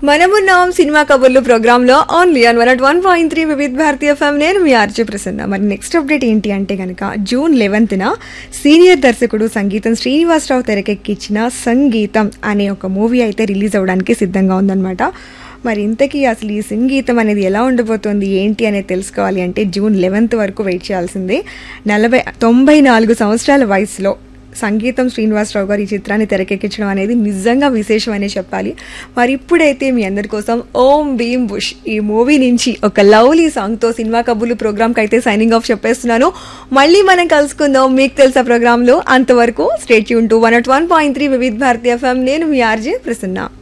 మనమున్నాం సినిమా కబుర్లు ప్రోగ్రామ్ లో only on one one point three వివిధ భారతీయ ఫ్యామ్ నేను మీ ఆర్జే ప్రసన్న మరి నెక్స్ట్ అప్డేట్ ఏంటి అంటే కనుక జూన్ లెవెన్త్న సీనియర్ దర్శకుడు సంగీతం శ్రీనివాసరావు తెరకెక్కించిన సంగీతం అనే ఒక మూవీ అయితే రిలీజ్ అవ్వడానికి సిద్ధంగా ఉందన్నమాట మరి ఇంతకీ అసలు ఈ సంగీతం అనేది ఎలా ఉండబోతోంది ఏంటి అనేది తెలుసుకోవాలి అంటే జూన్ లెవెన్త్ వరకు వెయిట్ చేయాల్సిందే నలభై తొంభై నాలుగు సంవత్సరాల వయసులో సంగీతం శ్రీనివాసరావు గారు ఈ చిత్రాన్ని తెరకెక్కించడం అనేది నిజంగా విశేషం అనే చెప్పాలి మరి ఇప్పుడైతే మీ అందరి కోసం ఓం భీమ్ బుష్ ఈ మూవీ నుంచి ఒక లవ్లీ సాంగ్తో సినిమా కబుర్లు ప్రోగ్రామ్కి అయితే సైనింగ్ ఆఫ్ చెప్పేస్తున్నాను మళ్ళీ మనం కలుసుకుందాం మీకు తెలుసా ప్రోగ్రాంలో అంతవరకు స్టేట్ యూన్ to one at one point three వివిధ భారతీయ ఎఫ్ఎం నేను మీ ఆర్జే ప్రసన్న